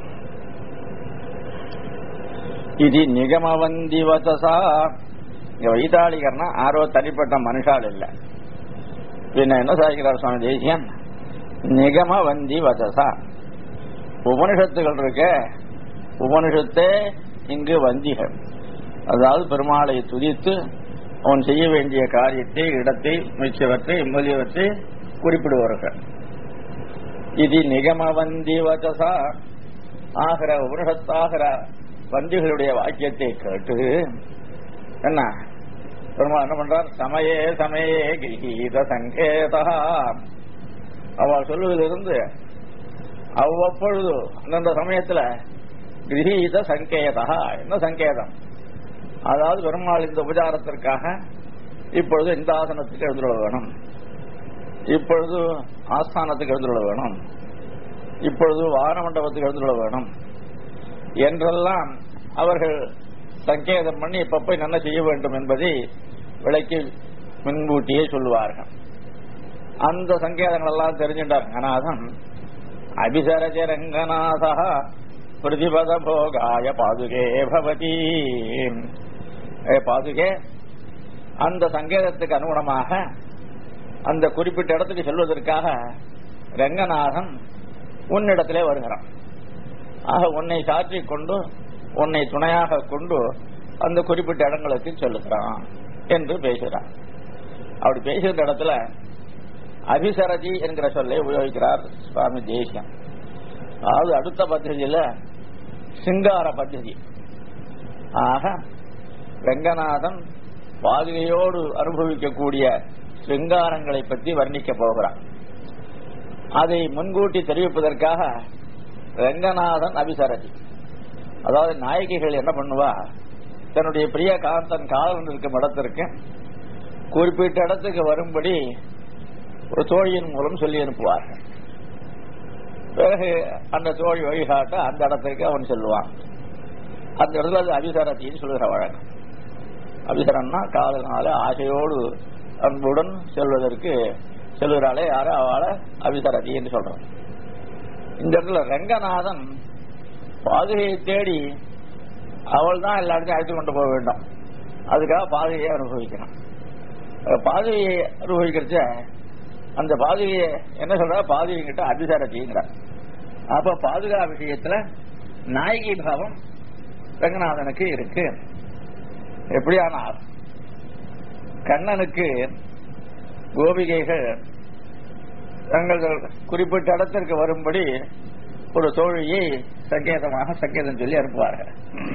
இது நிகமவந்தி வசசா இங்க வைத்தாளிகர்னா ஆரோ தனிப்பட்ட மனுஷால் இல்லை பின்ன என்ன சாதிக்கிறார் சுவாமி தேசியன் நிகம வந்தி வசசா உபனிஷத்துகள் இருக்க உபனிஷத்தே இங்கு வந்திகள் அதாவது பெருமாளை துதித்து அவன் செய்ய வேண்டிய காரியத்தை இடத்தை மிச்சவற்றை முதலியவற்றை குறிப்பிடுவார்கள் இது நிகமவந்தி வச்சசா ஆகிற உபனிஷத்தாகிற வந்திகளுடைய வாக்கியத்தை கேட்டு என்ன பெருமாள் என்ன பண்றார் சமயே சமயே கீத சங்கேதா அவள் சொல்லுவதிலிருந்து அவ்வப்பொழுது அந்தந்த சமயத்துல கிரகீத சங்கேதா என்ன சங்கேதம் அதாவது பெருமாள் இந்த உபச்சாரத்திற்காக இப்பொழுது இந்த ஆசனத்துக்கு எழுந்துள்ள வேணும் இப்பொழுது ஆஸ்தானத்துக்கு எழுந்துள்ள வேணும் இப்பொழுது வான மண்டபத்துக்கு எழுந்துள்ள வேணும் என்றெல்லாம் அவர்கள் சங்கேதம் பண்ணி இப்ப போய் என்ன செய்ய வேண்டும் என்பதை விளக்கி முன்கூட்டியே சொல்லுவார்கள் அந்த சங்கேதங்கள் எல்லாம் தெரிஞ்சின்றார் ரங்கநாதன் அபிசரஜ ரங்கநாதா பிரதிபத போகாய பாதுகே பவதி ஏ பாதுகே அந்த சங்கேதத்துக்கு அனுகுணமாக அந்த குறிப்பிட்ட இடத்துக்கு செல்வதற்காக ரங்கநாதன் உன்னிடத்திலே வருகிறான் ஆக உன்னை சாற்றிக் கொண்டு உன்னை துணையாக கொண்டு அந்த குறிப்பிட்ட இடங்களுக்கு செல்லுகிறான் என்று பேசுகிறான் அப்படி பேசுகிற இடத்துல அபிசரதி என்கிற சொல்லை உபயோகிக்கிறார் சுவாமி தேசியம் அதாவது அடுத்த பദ്ധதியில சிங்கார பദ്ധதி ஆக ரங்கநாதன் பாதுகையோடு அனுபவிக்கக்கூடிய சிங்காரங்களை பற்றி வர்ணிக்க போகிறான் அதை முன்கூட்டி தெரிவிப்பதற்காக ரங்கநாதன் அபிசரதி அதாவது நாயகிகள் என்ன பண்ணுவா தன்னுடைய பிரிய காந்தன் காலம் இருக்கும் இடத்திற்கு குறிப்பிட்ட இடத்துக்கு வரும்படி ஒரு தோழியின் மூலம் சொல்லி அனுப்புவார்கள் பிறகு அந்த தோழி வழிகாட்ட அந்த இடத்துக்கு அவன் செல்வான் அந்த இடத்துல அது அபிசரத்தின்னு சொல்லுகிற வழக்கம் அபிசரம்னா காதனால ஆசையோடு அன்புடன் செல்வதற்கு செல்கிறாளே யாரும் அவளை அபிசரதி என்று சொல்றோம் இந்த இடத்துல ரங்கநாதன் பாதுகையை தேடி அவள் தான் எல்லா இடத்தையும் அழைத்து கொண்டு போக வேண்டும் அதுக்காக பாதுகையை அனுபவிக்கிறான் பாதுகையை அனுபவிக்கிறச்ச அந்த பாதுகையை என்ன சொல்ற பாதுகை கிட்ட அபிசாரத்திங்கிற அப்ப பாதுகா விஷயத்துல நாயகி பாவம் ரங்கநாதனுக்கு இருக்கு எப்படியானால் கண்ணனுக்கு கோபிகைகள் தங்கள் குறிப்பிட்ட இடத்திற்கு வரும்படி ஒரு தோழியை சங்கேதமாக சங்கேதம் சொல்லி அனுப்புவார்கள்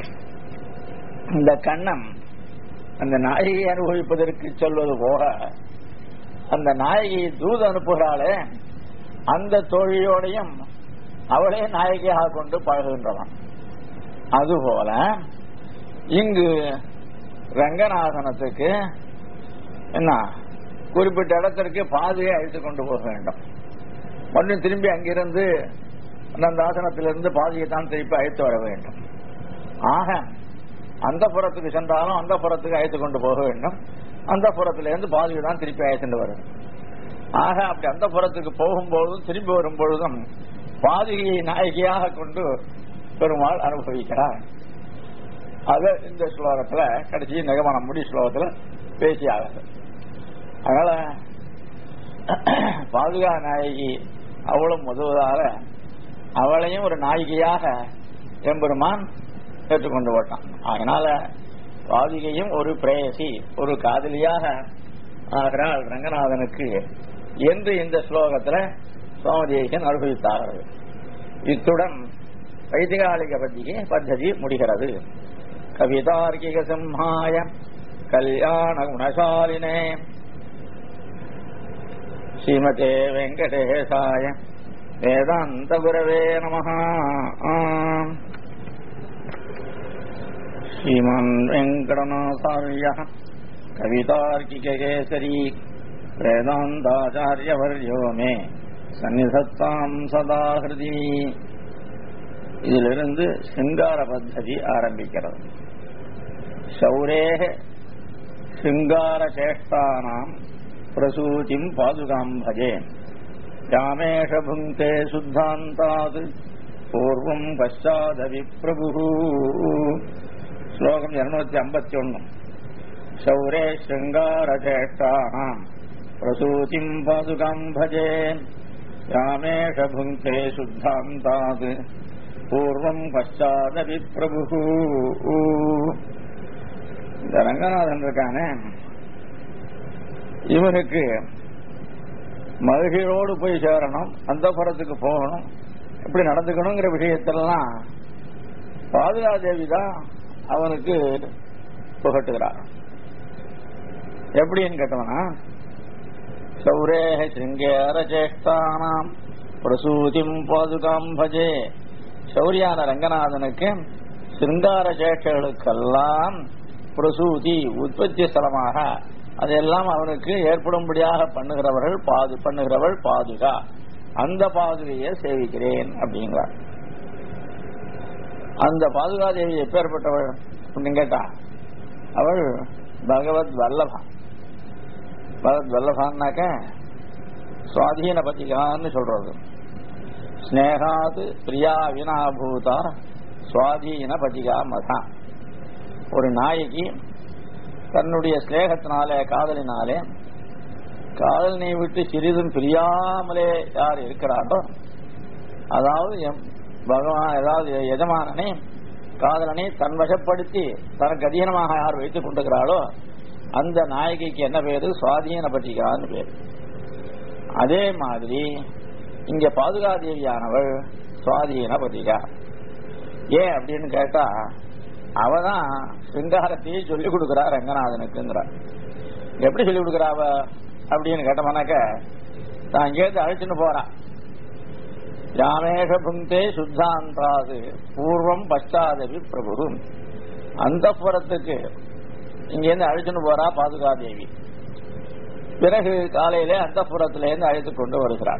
இந்த கண்ணன் அந்த நாயகியை அனுபவிப்பதற்கு சொல்வது போக அந்த நாயகியை தூது அனுப்புகிறாளே அந்த தோழியோடையும் அவளே நாயகியாக கொண்டு பழகுகின்றவன் அதுபோல இங்கு ரங்கநாதனத்துக்கு என்ன குறிப்பிட்ட இடத்திற்கு பாதையை அழைத்து கொண்டு போக வேண்டும் மற்றும் திரும்பி அங்கிருந்து அந்த ஆசனத்திலிருந்து பாதையை தான் திருப்பி அழைத்து வர வேண்டும் ஆக அந்த புறத்துக்கு சென்றாலும் அந்த புறத்துக்கு அழைத்து கொண்டு போக வேண்டும் அந்த புறத்திலிருந்து பாதையை தான் திருப்பி அழைத்துட்டு வரும் ஆக அப்படி அந்த புறத்துக்கு போகும்பொழுதும் திரும்பி வரும் பொழுதும் பாதுகையை நாயகியாக கொண்டு பெருமாள் அனுபவிக்கிறார் அது இந்த ஸ்லோகத்துல கடைசி நிகமனம் முடி ஸ்லோகத்துல பேசியாகுது அதனால பாதுகா நாயகி அவளும் உதவுவதால அவளையும் ஒரு நாயகியாக எம்பெருமான் ஏற்றுக்கொண்டு போட்டான் அதனால பாதுகையும் ஒரு பிரேயசி ஒரு காதலியாக ஆகிறாள் ரங்கநாதனுக்கு என்று இந்த ஸ்லோகத்துல சோமதேசன் அனுபவித்தார்கள் இத்துடன் வைதிகாலிக பத்திகை பத்ததி முடிகிறது கவிதார்க்கிக சிம்ஹாய கல்யாண குணசாலினே ஸ்ரீமதே வெங்கடேசாய வேதாந்த குரவே நம श्रीमान् वेङ्कटनाथार्यः कवितार्किककेसरी वेदान्ताचार्यवर्यो मे சந்நிதத்தாம் சதா ஹிருதி இதிலிருந்து சிங்கார பத்ததி ஆரம்பிக்கிறது சௌரேக சிங்கார சேஷ்டானாம் பிரசூதிம் பாதுகாம் பஜே யாமேஷ புங்கே சுத்தாந்தாத் பூர்வம் பஷாதவி பிரபு ஸ்லோகம் இருநூத்தி ஐம்பத்தி ஒன்னு சௌரே சிருங்காரச்சேஷ்டானாம் பிரசூதிம் பாதுகாம் பஜே யாமேஷ புங்கே சுத்தாந்தாத் பூர்வம் பஷாதவி பிரபு இந்த ரங்கநாதன் இருக்கானே இவனுக்கு மகிழோடு போய் சேரணும் அந்த புறத்துக்கு போகணும் எப்படி நடந்துக்கணுங்கிற விஷயத்திலாம் பாதுகாதேவி தான் அவனுக்கு புகட்டுகிறார் எப்படின்னு கேட்டவனா சௌரேக சிருங்கேர சேஷ்டானாம் பிரசூதிம் பாதுகாம் பஜே சௌரியான ரங்கநாதனுக்கு சிருங்கார சேஷ்டர்களுக்கெல்லாம் பிரசூதி உற்பத்தி ஸ்தலமாக அதெல்லாம் அவனுக்கு ஏற்படும்படியாக பண்ணுகிறவர்கள் பாது பண்ணுகிறவள் பாதுகா அந்த பாதுகையை சேவிக்கிறேன் அப்படிங்கிறார் அந்த பாதுகாதேவி எப்பேற்பட்டவள் அப்படின்னு கேட்டா அவள் பகவத் வல்லபா பகவத் வல்லபான்னாக்க சுவாதீன பதிகான்னு சொல்றது ஸ்னேகாது பிரியா வினாபூதா சுவாதீன பதிகா மதா ஒரு நாய்க்கு தன்னுடைய ஸ்லேகத்தினாலே காதலினாலே காதலினை விட்டு சிறிதும் பிரியாமலே யார் இருக்கிறாரோ அதாவது பகவான் ஏதாவது எஜமானனை காதலனை தன் வசப்படுத்தி தனக்கு அதீனமாக யார் வைத்துக் கொண்டிருக்கிறாளோ அந்த நாயகிக்கு என்ன பேரு சுவாதீன பட்டிகான்னு பேரு அதே மாதிரி இங்க பாதுகாதேவியானவள் சுவாதீன பட்டிகா ஏன் அப்படின்னு கேட்டா அவதான் சிங்காரத்தையே சொல்லிக் கொடுக்கிறா ரங்கநாதனுக்குங்கிறா எப்படி சொல்லிக் கொடுக்குறா அவ அப்படின்னு கேட்டோம்னாக்க தான் இங்கேருந்து அழைச்சுன்னு போறான் ராமேஷ புங்கே சுத்தாந்தாது பூர்வம் பஷ்டாதவி பிரபு அந்த புறத்துக்கு இங்கேருந்து அழைச்சுன்னு போறா பாதுகாதேவி பிறகு காலையில அந்த புறத்திலேருந்து அழைத்து கொண்டு வருகிறார்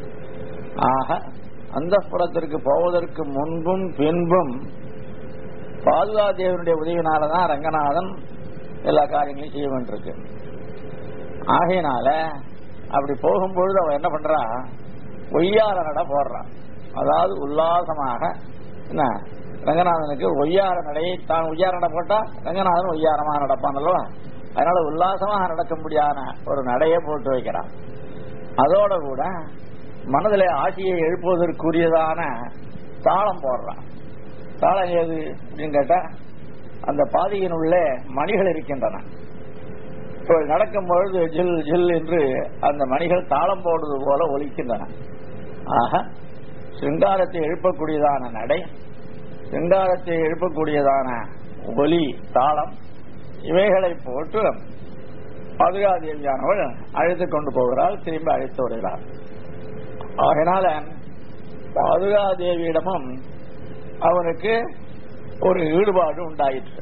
ஆக அந்த புறத்திற்கு போவதற்கு முன்பும் பின்பும் பாதுகாதேவனுடைய உதவினாலதான் ரங்கநாதன் எல்லா காரியங்களையும் செய்ய வேண்டியிருக்கு ஆகையினால அப்படி போகும்பொழுது அவன் என்ன பண்றா ஒய்யார நட போடுறான் அதாவது உல்லாசமாக என்ன ரங்கநாதனுக்கு ஒய்யார நடையை தான் ஒய்யார நட போட்டா ரங்கநாதன் ஒய்யாரமாக நடப்பான் அல்லவா அதனால உல்லாசமாக நடக்கும்படியான ஒரு நடையை போட்டு வைக்கிறான் அதோட கூட மனதில் ஆசையை எழுப்புவதற்குரியதான தாளம் போடுறான் தாளம் ஏது அப்படின்னு கேட்டா அந்த பாதையின் உள்ளே மணிகள் இருக்கின்றன இப்போ நடக்கும் பொழுது ஜில் ஜில் என்று அந்த மணிகள் தாளம் போடுவது போல ஒலிக்கின்றன ஆக சிங்காரத்தை எழுப்பக்கூடியதான நடை சிங்காரத்தை எழுப்பக்கூடியதான ஒலி தாளம் இவைகளை போட்டு பாதுகாதேவியானவள் அழைத்து கொண்டு போகிறாள் திரும்பி அழைத்து வருகிறார் ஆகினால பாதுகாதேவியிடமும் அவனுக்கு ஒரு ஈடுபாடு உண்டாயிற்று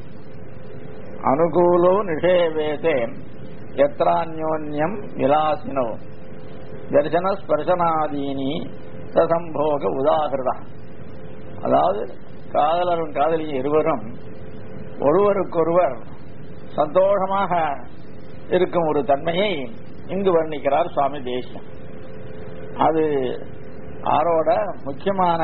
அனுகூலோ நிஷேவேதே எத்திரான்யோன்யம் விலாசினோ தர்சன ஸ்பர்சனாதீனி சசம்போக உதாகிருதா அதாவது காதலரும் காதலியும் இருவரும் ஒருவருக்கொருவர் சந்தோஷமாக இருக்கும் ஒரு தன்மையை இங்கு வர்ணிக்கிறார் சுவாமி தேசியம் அது ஆரோட முக்கியமான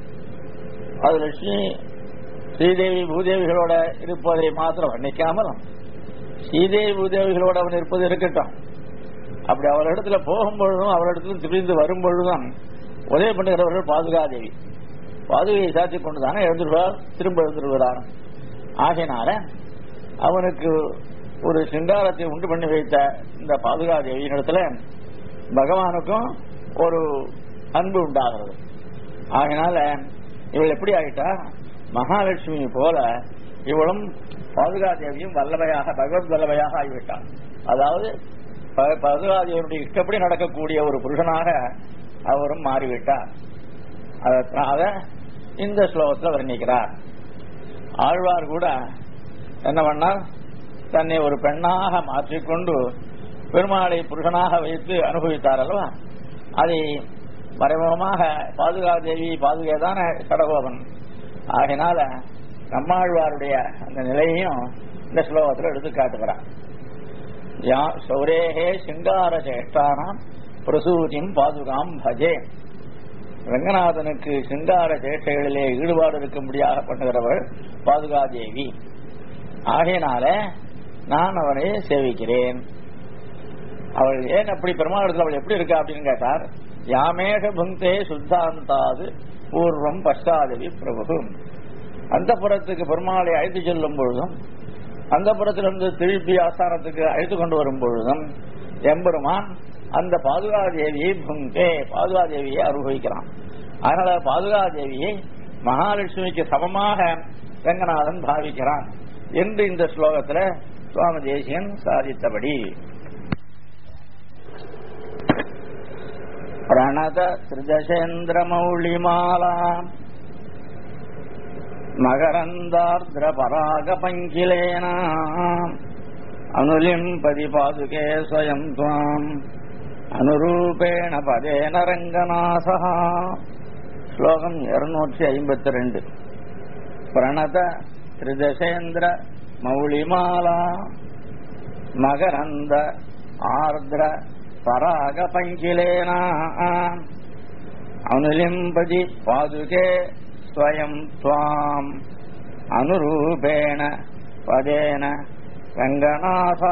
அது லட்சுமி ஸ்ரீதேவி பூதேவிகளோட இருப்பதை மாத்திரம் வர்ணிக்காமல் ஸ்ரீதேவி பூதேவிகளோட அவன் இருப்பது இருக்கட்டும் அப்படி அவரிடத்துல போகும்பொழுதும் அவரிடத்துல திரிந்து வரும் பொழுதும் உதவி பண்ணுகிறவர்கள் பாதுகாதேவி பாதுகையை சாத்தி கொண்டு தானே எழுந்துடுவார் திரும்ப எழுந்துடுவார் ஆகையினால அவனுக்கு ஒரு சிங்காரத்தை உண்டு பண்ணி வைத்த இந்த பாதுகாதேவியினிடத்துல பகவானுக்கும் ஒரு அன்பு உண்டாகிறது ஆகினால இவள் எப்படி ஆயிட்டா மகாலட்சுமி போல இவளும் பாதுகாதேவியும் வல்லவையாக பகவத் வல்லவையாக ஆகிவிட்டாள் அதாவது ப- பதுகாதியருடைய இஷ்டப்படி நடக்கக்கூடிய ஒரு புருஷனாக அவரும் மாறிவிட்டார் அதற்காக இந்த ஸ்லோகத்தில் வர்ணிக்கிறார் ஆழ்வார் கூட என்ன பண்ணார் தன்னை ஒரு பெண்ணாக மாற்றிக்கொண்டு பெருமாளை புருஷனாக வைத்து அனுபவித்தார் அல்லவா அதை மறைமுகமாக பாதுகாதேவி பாதுகாதான கடகோபன் ஆகினால நம்மாழ்வாருடைய அந்த நிலையையும் இந்த ஸ்லோகத்தில் எடுத்து காட்டுகிறார் யா சௌரேகே சிங்கார சேஷ்டானாம் பிரசூதிம் பாதுகாம் பஜே ரங்கநாதனுக்கு சிங்கார சேட்டைகளிலே ஈடுபாடு இருக்கும்படியாக பண்ணுகிறவள் பாதுகாதேவி ஆகையினால நான் அவனை சேவிக்கிறேன் அவள் ஏன் அப்படி பெருமாளத்தில் அவள் எப்படி இருக்கா அப்படின்னு கேட்டார் யாமேக புங்கே சுத்தாந்தாது பூர்வம் பஷ்டாதவி பிரபு அந்த புறத்துக்கு பெருமாளை அழைத்து செல்லும் பொழுதும் அந்த புறத்திலிருந்து திருப்பி ஆஸ்தானத்துக்கு அழைத்து கொண்டு வரும் பொழுதும் எம்பெருமான் அந்த பாதுகாதேவியை புங்கே பாதுகாதேவியை அனுபவிக்கிறான் அதனால பாதுகாதேவியை மகாலட்சுமிக்கு சமமாக ரங்கநாதன் பாவிக்கிறான் என்று இந்த ஸ்லோகத்துல சுவாமி தேசியன் சாதித்தபடி பிரணத திருதசேந்திரமௌளிமாலா மகரந்தார்திர பராக பங்கிலேனா அனுலிம்பதி பாதுகே ஸ்வயம் துவாம் அனுரூபேண பதேன ரங்கநாசா ஸ்லோகம் இருநூற்றி ஐம்பத்தி ரெண்டு பிரணத திருதசேந்திர மௌளிமாலா மகரந்த ஆர்திர பராக பங்கிலேனா அனுலிம்பதி பாதுகே ஸ்வயம் துவாம் அனுரூபேண பதேன ரங்கநாசா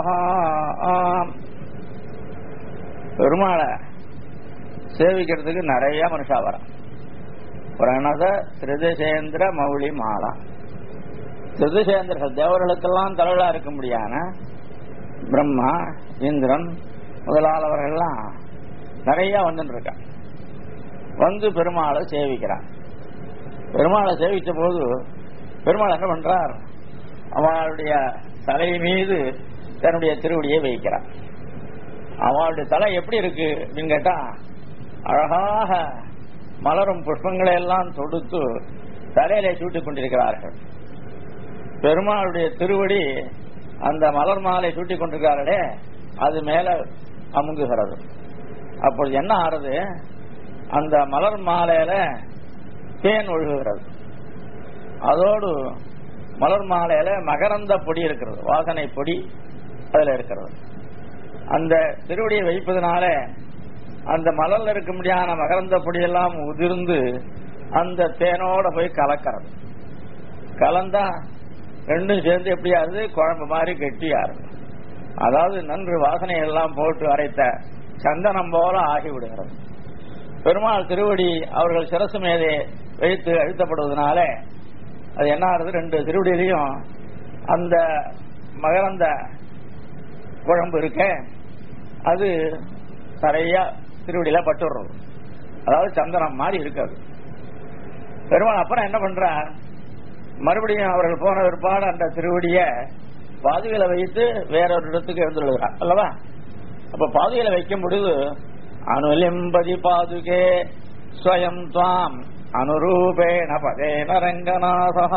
பெருமாளை சேவிக்கிறதுக்கு நிறைய மனுஷா வரான் பிரணத திருதசேந்திர மௌளி மாலா திருதசேந்திர தேவர்களுக்கெல்லாம் தலைவலா இருக்க முடியான பிரம்மா இந்திரன் முதலாளவர்கள்லாம் நிறைய வந்துட்டு இருக்கான் வந்து பெருமாளை சேவிக்கிறான் பெருமாளை சேவித்த போது பெருமாள் என்ன பண்றார் அவளுடைய தலை மீது தன்னுடைய திருவடியை வைக்கிறார் அவளுடைய தலை எப்படி இருக்கு அப்படின்னு கேட்டா அழகாக மலரும் புஷ்பங்களை எல்லாம் தொடுத்து தலையிலே சூட்டிக் கொண்டிருக்கிறார்கள் பெருமாளுடைய திருவடி அந்த மலர் மாலை சூட்டிக் கொண்டிருக்கிறார்களே அது மேல அமுங்குகிறது அப்பொழுது என்ன ஆறுது அந்த மலர் மாலையில தேன் ஒழுகுகிறது அதோடு மலர் மாலையில மகரந்த பொடி இருக்கிறது வாசனை பொடி அதுல இருக்கிறது அந்த திருவடியை வைப்பதனால அந்த மலர்ல இருக்க முடியாத மகரந்த பொடியெல்லாம் உதிர்ந்து அந்த தேனோட போய் கலக்கிறது கலந்தா ரெண்டும் சேர்ந்து எப்படியாவது குழம்பு மாதிரி கெட்டியாரு அதாவது நன்று வாசனை எல்லாம் போட்டு அரைத்த சந்தனம் போல ஆகிவிடுகிறது பெருமாள் திருவடி அவர்கள் சிரசு மேலே வைத்து அழுத்தப்படுவதனால அது என்ன ஆகுது ரெண்டு திருவடியிலையும் அந்த மகரந்த குழம்பு இருக்க அது சரியா திருவடியில பட்டுடுறது அதாவது சந்தனம் மாதிரி இருக்காது பெருமாள் அப்புறம் என்ன பண்றார் மறுபடியும் அவர்கள் போன பிற்பாடு அந்த திருவடிய பாதுகையில வைத்து வேறொரு இடத்துக்கு எழுந்துள்ளார் அல்லவா அப்ப பாதுகையில வைக்கும் பொழுது அனுலிம்பதி பாதுகே ஸ்வயம் துவாம் அனுரூபேண பதேன ரங்கநாதா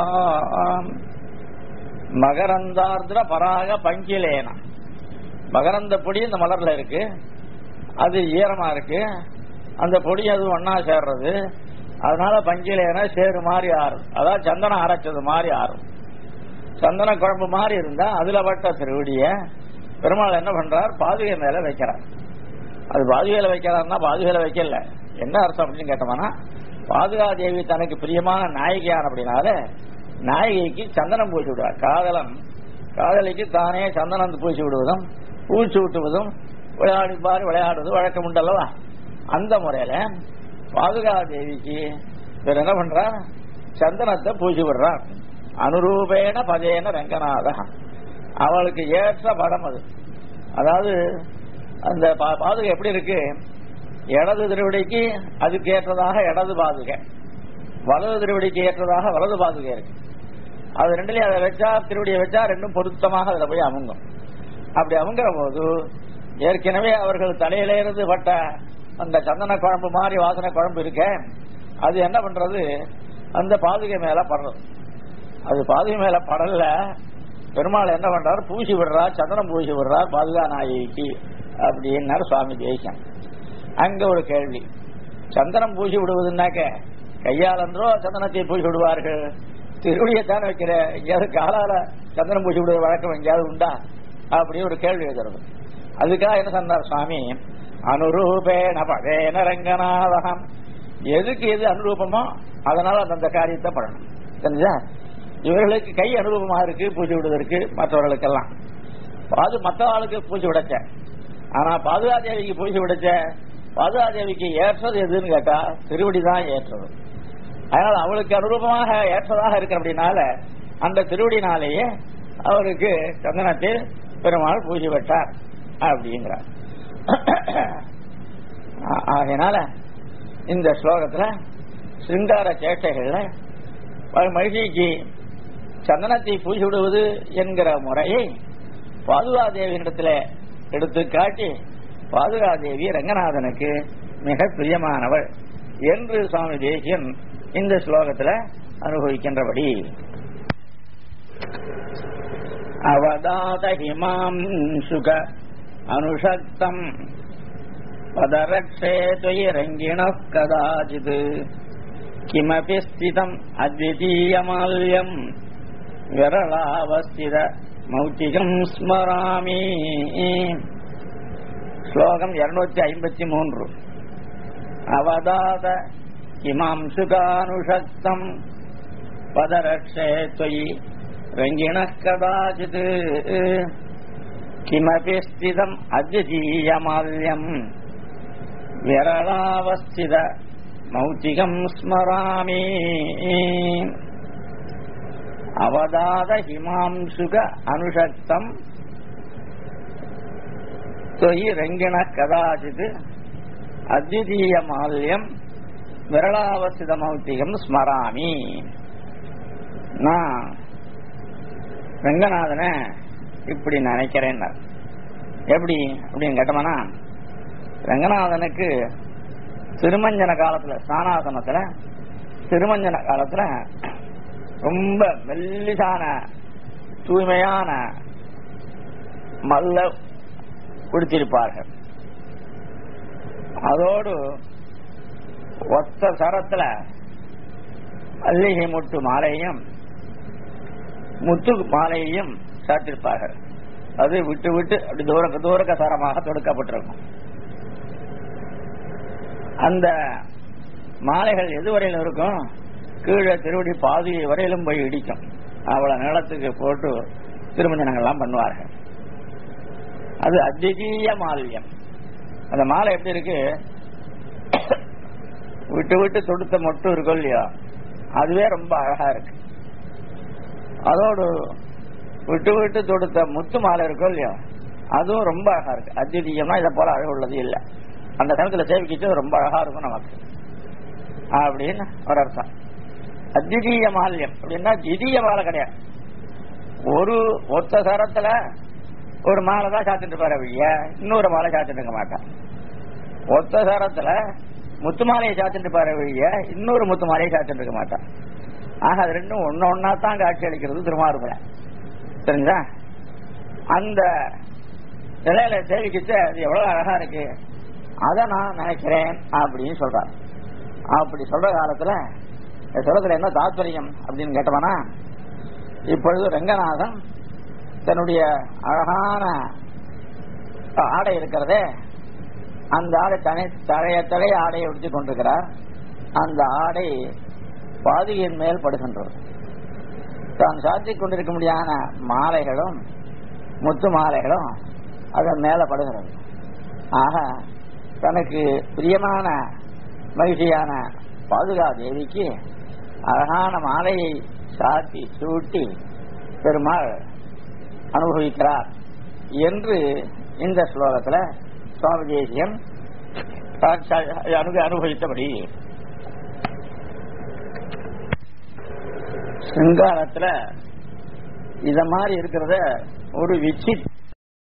மகரந்தார்திர பராக பங்கிலேன மகரந்த பொடி இந்த மலர்ல இருக்கு அது ஈரமா இருக்கு அந்த பொடி அது ஒன்னா சேர்றது அதனால பங்கிலேன சேரு மாதிரி ஆறும் அதாவது சந்தனம் அரைச்சது மாதிரி ஆறும் சந்தன குழம்பு மாதிரி இருந்தா அதுல பட்ட திருவடிய பெருமாள் என்ன பண்றார் பாதுகை மேல வைக்கிறார் அது பாதுகையில வைக்கிறார்னா பாதுகையில வைக்கல என்ன அர்த்தம் அப்படின்னு கேட்டோம்னா பாதுகா தேவி தனக்கு பிரியமான நாயகியார் அப்படின்னால நாயகிக்கு சந்தனம் பூசி விடுவார் காதலன் காதலிக்கு தானே சந்தனம் பூசி விடுவதும் பூச்சி விட்டுவதும் விளையாடி பாரு விளையாடுவது வழக்கம் உண்டல்லவா அந்த முறையில பாதுகா தேவிக்கு இவர் என்ன பண்றார் சந்தனத்தை பூசி விடுறார் அனுரூபேன பதேன ரங்கநாத அவளுக்கு ஏற்ற படம் அது அதாவது அந்த பா- பாதுகை எப்படி இருக்கு இடது திருவடிக்கு அதுக்கு ஏற்றதாக இடது பாதுகை வலது திருவடிக்கு ஏற்றதாக வலது பாதுகை இருக்கு அது ரெண்டுலயும் அதை வச்சா திருவடியை வச்சா ரெண்டும் பொருத்தமாக அதுல போய் அமுங்கும் அப்படி அமுங்கிற போது ஏற்கனவே அவர்கள் தலையிலிருந்து பட்ட அந்த சந்தன குழம்பு மாதிரி வாசனை குழம்பு இருக்க அது என்ன பண்றது அந்த பாதுகை மேல படுறது அது பாதுகை மேல படல பெருமாள் என்ன பண்றாரு பூசி விடுறார் சந்தனம் பூசி விடுறார் பாதுகா நாயகிக்கு அப்படின்னாரு சுவாமி தேசியம் அங்க ஒரு கேள்வி சந்தனம் பூசி விடுவதுன்னாக்க கையாளன்றோ சந்தனத்தை பூசி விடுவார்கள் திருவடியைத்தானே வைக்கிற எங்கேயாவது காலால சந்தனம் பூசி விடுவது வழக்கம் எங்கேயாவது உண்டா அப்படி ஒரு கேள்வி எழுதுறது அதுக்காக என்ன சொன்னார் சுவாமி அனுரூபேண பதேன ரங்கநாதகம் எதுக்கு எது அனுரூபமோ அதனால அந்த காரியத்தை பண்ணணும் தெரிஞ்சா இவர்களுக்கு கை அனுபவமா இருக்கு பூஜை விடுவதற்கு மற்றவர்களுக்கெல்லாம் அது மற்ற ஆளுக்கு பூஜை விடச்ச ஆனா பாதுகாதேவிக்கு பூஜை விடச்ச பாதுகாதேவிக்கு ஏற்றது எதுன்னு கேட்டா திருவடி தான் ஏற்றது அதனால அவளுக்கு அனுரூபமாக ஏற்றதாக இருக்கு அப்படின்னால அந்த திருவடினாலேயே அவருக்கு சந்தனத்தில் பெருமாள் பூஜை விட்டார் அப்படிங்கிறார் ஆகையினால இந்த ஸ்லோகத்துல சிங்கார சேட்டைகள்ல மகிழ்ச்சிக்கு சந்தனத்தை பூசி விடுவது என்கிற முறையை பாதுகாதேவியிடத்துல எடுத்து காட்டி பாதுகாதேவி ரங்கநாதனுக்கு மிக பிரியமானவள் என்று சுவாமி தேசியன் இந்த ஸ்லோகத்துல அனுபவிக்கின்றபடி அவதாத ஹிமாம் சுக அனுஷக்தம் பதரக்ஷே துயரங்கிண கதாச்சித் கிமபி ஸ்திதம் அத்விதீயமால்யம் விரளாவஸ்தித மௌத்திகம் ஸ்மராமி ஸ்லோகம் இருநூத்தி ஐம்பத்தி மூன்று அவதாத கிமாம் சுகானுஷக்தம் பதரக்ஷே தொயி ரங்கிண கதாச்சித் கிமபி ஸ்திதம் அத்விதீயமால்யம் விரளாவஸ்தித மௌத்திகம் ஸ்மராமி அவதாத ஹிமாம்சுக அனுஷக்தம் தொயி ரங்கிண கதாச்சித் அத்விதீய மால்யம் விரளாவசித மௌத்திகம் ஸ்மராமி நான் ரங்கநாதனை இப்படி நினைக்கிறேன் எப்படி அப்படின்னு கேட்டோம்னா ரங்கநாதனுக்கு திருமஞ்சன காலத்துல ஸ்நானாசனத்துல திருமஞ்சன காலத்துல ரொம்ப மெல்லிசான தூய்மையான மல்ல குடித்திருப்பார்கள் அதோடு ஒத்த சரத்துல மல்லிகை முட்டு மாலையும் முத்து மாலையையும் சாத்திருப்பார்கள் அது விட்டு விட்டு அப்படி தூரக்க தூரக்க சரமாக தொடுக்கப்பட்டிருக்கும் அந்த மாலைகள் எது வரையிலும் இருக்கும் கீழே திருவடி பாதியை வரையிலும் போய் இடிக்கும் அவ்வளவு நிலத்துக்கு போட்டு திருமஞ்சனங்கள்லாம் பண்ணுவார்கள் அது அதிதீய மால்யம் அந்த மாலை எப்படி இருக்கு விட்டு விட்டு தொடுத்த மொட்டும் இருக்கும் இல்லையா அதுவே ரொம்ப அழகா இருக்கு அதோடு விட்டு விட்டு தொடுத்த முத்து மாலை இருக்கும் இல்லையா அதுவும் ரொம்ப அழகா இருக்கு அதிதீயமா இதை போல அழகு உள்ளது இல்லை அந்த சமயத்துல சேவிக்கிட்டு ரொம்ப அழகா இருக்கும் நமக்கு அப்படின்னு ஒரு அர்த்தம் அத்விதீய மால்யம் அப்படின்னா திதீய மாலை கிடையாது ஒரு ஒத்த சரத்துல ஒரு மாலை தான் சாத்திட்டு இருப்பாரு வழிய இன்னொரு மாலை சாத்திட்டு இருக்க மாட்டான் ஒத்த சரத்துல முத்து மாலையை சாத்திட்டு இருப்பாரு வழிய இன்னொரு முத்து மாலையை சாத்திட்டு இருக்க மாட்டான் ஆக அது ரெண்டும் ஒன்னு ஒன்னா தான் காட்சி அளிக்கிறது திருமாறுபட தெரிஞ்சா அந்த நிலையில சேவிக்கிச்சு அது எவ்வளவு அழகா இருக்கு அத நான் நினைக்கிறேன் அப்படின்னு சொல்றான் அப்படி சொல்ற காலத்துல இந்த சொல்றதுல என்ன தாத்பரியம் அப்படின்னு கேட்டவனா இப்பொழுது ரங்கநாதன் தன்னுடைய அழகான ஆடை இருக்கிறதே அந்த ஆடை தனி தழைய தழைய ஆடையை உடுத்திக் கொண்டிருக்கிறார் அந்த ஆடை பாதியின் மேல் படுகின்றது தான் சாத்திக் கொண்டிருக்க முடியாத மாலைகளும் முத்து மாலைகளும் அதன் மேல படுகிறது ஆக தனக்கு பிரியமான மகிழ்ச்சியான பாதுகா தேவிக்கு அழகான மாலையை சாத்தி சூட்டி பெருமாள் அனுபவிக்கிறார் என்று இந்த ஸ்லோகத்துல சுவாமி தேசியம் அனுபவித்தபடி சிங்காரத்துல இத மாதிரி இருக்கிறத ஒரு விசித்